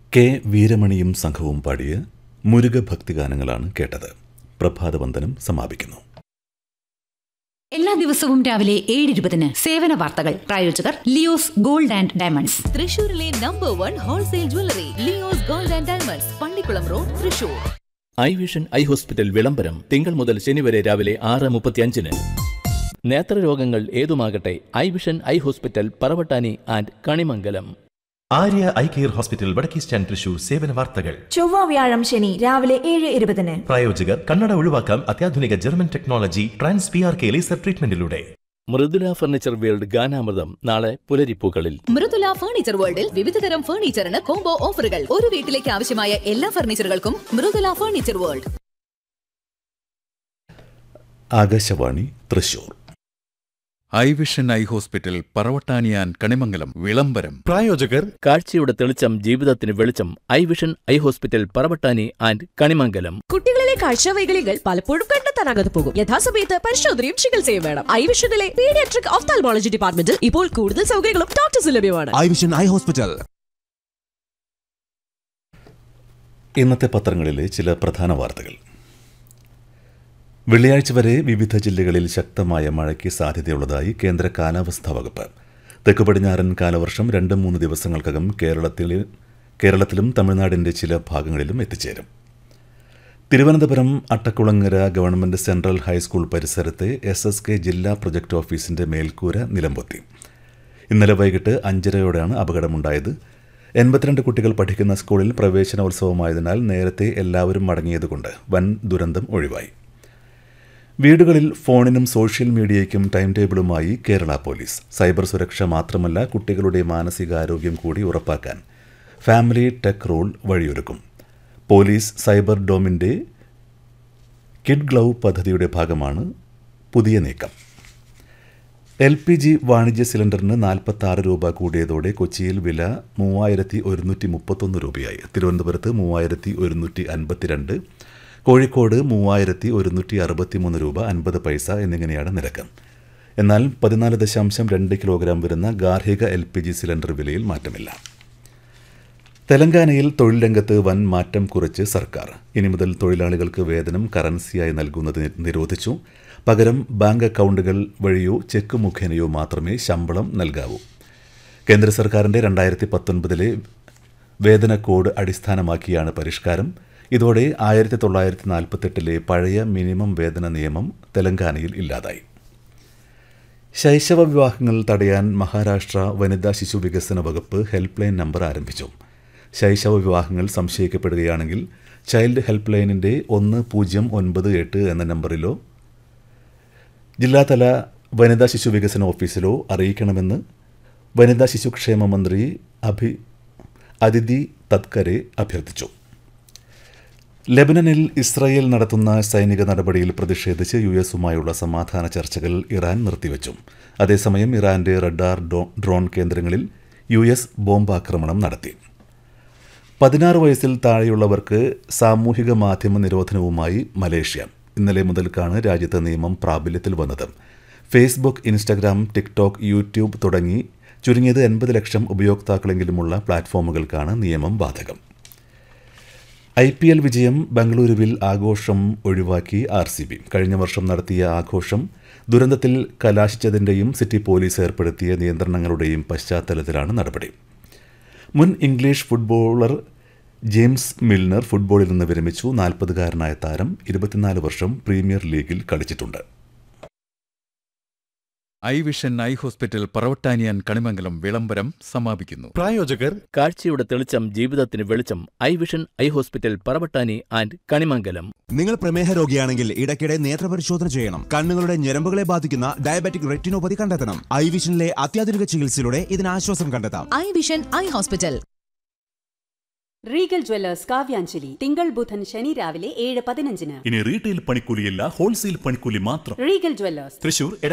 K വീരമണിയും സംഘവും പാടിയ മുരുക ഭക്തിഗാനങ്ങളാണ് കേട്ടത് പ്രഭാതവന്ദനം സമാപിക്കുന്നു എല്ലാ ദിവസവും രാവിലെ ഏഴ് ഇരുപതിന് സേവന വാർത്തകൾ പ്രായോജകർ ലിയോസ് ഗോൾഡ് ആൻഡ് ഡയമണ്ട്സ് തൃശൂരിലെ number one wholesale jewellery Leo's gold and diamonds Pallikkulam road Thrissur eye vision eye hospital വിളംബരം തിങ്കൾ മുതൽ ശനി വരെ രാവിലെ ആറ് മുപ്പത്തിയഞ്ചിന് നേത്രരോഗങ്ങൾ ഏതുമാകട്ടെ eye vision eye hospital Paravattani and Kanimangalam Arya eye care hospital വടക്കേ സ്റ്റാൻഡ് തൃശൂർ സേവന വാർത്തകൾ ചൊവ്വ വ്യാഴം ശനി രാവിലെ ഏഴ് ഇരുപതിന് പ്രായോജകർ കണ്ണട ഒഴിവാക്കാം അത്യാധുനിക German technology trans P R K laser ട്രീറ്റ്മെന്റിലൂടെ മൃദുല ഫർണിച്ചർ വേൾഡ് ഗാനാമൃതം നാളെ പുലരിപ്പൂക്കളിൽ മൃദുല ഫർണിച്ചർ വേൾഡിൽ വിവിധതരം ഫർണിച്ചറിന് കോംബോ ഓഫറുകൾ ഒരു വീട്ടിലേക്ക് ആവശ്യമായ എല്ലാ ഫർണിച്ചറുകൾക്കും Mridula furniture world Akashvani Thrissur eye vision eye hospital പറവട്ടാനിയാൻ കണിമംഗലം വിളംബരം പ്രായോജകർ കാഴ്ചയുടെ തെളിച്ചം ജീവിതത്തിന് വെളിച്ചം eye vision eye hospital Paravattani and Kanimangalam കുട്ടികളിലെ കാഴ്ചവൈകല്യങ്ങൾ പലപ്പോഴും കണ്ടെത്താനാകാതെ പോകും യഥാസമയത്ത് പരിശോധനയും ചികിത്സയും വേണം ഐ വിഷനിലെ പീഡിയാട്രിക് ഓഫ്താൽമോളജി ഡിപ്പാർട്ട്മെന്റിൽ ഇപ്പോൾ കൂടുതൽ സൗകര്യങ്ങളും ഡോക്ടേഴ്സ് ലഭ്യമാണ് ഐ വിഷൻ ഐ ഹോസ്പിറ്റൽ ഇന്നത്തെ പത്രങ്ങളിലെ ചില പ്രധാന വാർത്തകൾ വെള്ളിയാഴ്ച വരെ വിവിധ ജില്ലകളിൽ ശക്തമായ മഴയ്ക്ക് സാധ്യതയുള്ളതായി കേന്ദ്ര കാലാവസ്ഥാ വകുപ്പ് തെക്കു പടിഞ്ഞാറൻ കാലവർഷം രണ്ട് മൂന്ന് ദിവസങ്ങൾക്കകം കേരളത്തിൽ കേരളത്തിലും തമിഴ്നാടിൻ്റെ ചില ഭാഗങ്ങളിലും എത്തിച്ചേരും Thiruvananthapuram Attakulangara government central high school പരിസരത്തെ എസ് എസ് കെ ജില്ലാ പ്രൊജക്ട് ഓഫീസിന്റെ മേൽക്കൂര നിലംപൊത്തി ഇന്നലെ വൈകിട്ട് അഞ്ചരയോടെയാണ് അപകടമുണ്ടായത് എൺപത്തിരണ്ട് കുട്ടികൾ പഠിക്കുന്ന സ്കൂളിൽ പ്രവേശനോത്സവമായതിനാൽ നേരത്തെ എല്ലാവരും മടങ്ങിയതുകൊണ്ട് വൻ ദുരന്തം ഒഴിവായി വീടുകളിൽ ഫോണിനും സോഷ്യൽ മീഡിയയ്ക്കും ടൈം ടേബിളുമായി കേരള പോലീസ് സൈബർ സുരക്ഷ മാത്രമല്ല കുട്ടികളുടെ മാനസികാരോഗ്യം കൂടി ഉറപ്പാക്കാൻ ഫാമിലി ടെക് റൂൾ വഴിയൊരുക്കും പോലീസ് സൈബർ ഡോമിൻ്റെ കിഡ് ഗ്ലൗ പദ്ധതിയുടെ ഭാഗമാണ് പുതിയ നീക്കം എൽ പി ജി വാണിജ്യ സിലിണ്ടറിന് നാൽപ്പത്തി ആറ് രൂപ കൂടിയതോടെ കൊച്ചിയിൽ വില മൂവായിരത്തി ഒരുന്നൂറ്റി മുപ്പത്തൊന്ന് രൂപയായി തിരുവനന്തപുരത്ത് മൂവായിരത്തി ഒരുന്നൂറ്റി അൻപത്തിരണ്ട് കോഴിക്കോട് മൂവായിരത്തി ഒരുന്നൂറ്റി അറുപത്തിമൂന്ന് രൂപ അൻപത് പൈസ എന്നിങ്ങനെയാണ് നിരക്ക് എന്നാൽ പതിനാല് ദശാംശം രണ്ട് കിലോഗ്രാം വരുന്ന ഗാർഹിക എൽ പി ജി സിലിണ്ടർ വിലയിൽ മാറ്റമില്ല തെലങ്കാനയിൽ തൊഴിൽ രംഗത്ത് വൻ മാറ്റം കുറിച്ച് സർക്കാർ ഇനി മുതൽ തൊഴിലാളികൾക്ക് വേതനം കറൻസിയായി നൽകുന്നത് നിരോധിച്ചു പകരം ബാങ്ക് അക്കൗണ്ടുകൾ വഴിയോ ചെക്ക് മുഖേനയോ മാത്രമേ ശമ്പളം നൽകാവൂ കേന്ദ്ര സർക്കാരിൻ്റെ രണ്ടായിരത്തി പത്തൊൻപതിലെ വേതന കോഡ് അടിസ്ഥാനമാക്കിയാണ് പരിഷ്കാരം ഇതോടെ ആയിരത്തി തൊള്ളായിരത്തി നാൽപ്പത്തെട്ടിലെ പഴയ മിനിമം വേതന നിയമം തെലങ്കാനയിൽ ഇല്ലാതായി ശൈശവ വിവാഹങ്ങൾ തടയാൻ മഹാരാഷ്ട്ര വനിതാ ശിശു വികസന വകുപ്പ് ഹെൽപ്പ് ലൈൻ നമ്പർ ആരംഭിച്ചു ശൈശവ വിവാഹങ്ങൾ സംശയിക്കപ്പെടുകയാണെങ്കിൽ ചൈൽഡ് ഹെൽപ്പ് ലൈനിൻ്റെ ഒന്ന് പൂജ്യം ഒൻപത് എട്ട് എന്ന നമ്പറിലോ ജില്ലാതല വനിതാ ശിശു വികസന ഓഫീസിലോ അറിയിക്കണമെന്ന് വനിതാ ശിശുക്ഷേമ മന്ത്രി അഭി അതിഥി തത്കരെ അഭ്യർത്ഥിച്ചു ലെബനനിൽ ഇസ്രായേൽ നടത്തുന്ന സൈനിക നടപടിയിൽ പ്രതിഷേധിച്ച് യു എസുമായുള്ള സമാധാന ചർച്ചകൾ ഇറാൻ നിർത്തിവച്ചു അതേസമയം ഇറാന്റെ റഡാർ ഡ്രോൺ കേന്ദ്രങ്ങളിൽ യു എസ് ബോംബാക്രമണം നടത്തി പതിനാറ് വയസ്സിൽ താഴെയുള്ളവർക്ക് സാമൂഹിക മാധ്യമ നിരോധനവുമായി മലേഷ്യ ഇന്നലെ മുതൽക്കാണ് രാജ്യത്ത് നിയമം പ്രാബല്യത്തിൽ വന്നത് ഫേസ്ബുക്ക് ഇൻസ്റ്റഗ്രാം ടിക്ടോക്ക് യൂട്യൂബ് തുടങ്ങി ചുരുങ്ങിയത് എൺപത് ലക്ഷം ഉപയോക്താക്കളെങ്കിലുമുള്ള പ്ലാറ്റ്ഫോമുകൾക്കാണ് നിയമം ബാധകം ഐ പി എൽ വിജയം ബംഗളൂരുവിൽ ആഘോഷം ഒഴിവാക്കി ആർ സി ബി കഴിഞ്ഞ വർഷം നടത്തിയ ആഘോഷം ദുരന്തത്തിൽ കലാശിച്ചതിൻ്റെയും സിറ്റി പോലീസ് ഏർപ്പെടുത്തിയ നിയന്ത്രണങ്ങളുടെയും പശ്ചാത്തലത്തിലാണ് നടപടി മുൻ ഇംഗ്ലീഷ് ഫുട്ബോളർ ജെയിംസ് മിൽനർ ഫുട്ബോളിൽ നിന്ന് വിരമിച്ചു നാൽപ്പതുകാരനായ താരം ഇരുപത്തിനാല് വർഷം പ്രീമിയർ ലീഗിൽ കളിച്ചിട്ടുണ്ട് ഐ വിഷൻ ഐ ഹോസ്പിറ്റൽ പറവട്ടാനിയാൻ കണിമംഗലം വിളംബരം സമാപിക്കുന്നു പ്രായോജകർ കാഴ്ചയുടെ തെളിച്ചം ജീവിതത്തിന് വെളിച്ചം eye vision eye hospital Paravattani and Kanimangalam നിങ്ങൾ പ്രമേഹ രോഗിയാണെങ്കിൽ ഇടയ്ക്കിടെ നേത്രപരിശോധന ചെയ്യണം കണ്ണുകളുടെ ഞരമ്പുകളെ ബാധിക്കുന്ന ഡയബറ്റിക് റെറ്റിനോപ്പതി കണ്ടെത്തണം ഐ വിഷനിലെ അത്യാധുനിക ചികിത്സയിലൂടെ ഇതിന് ആശ്വാസം കണ്ടെത്താം eye vision eye hospital regal jewellers കാവ്യാഞ്ജലി തിങ്കൾ ബുധൻ ശനി രാവിലെ ഏഴ് പതിനഞ്ചിന് ഇനി റീറ്റെയിൽ പണിക്കൂലിയല്ല ഹോൾസെയിൽ പണിക്കൂലി മാത്രം റീഗൽ ജ്വല്ലേഴ്സ് തൃശൂർ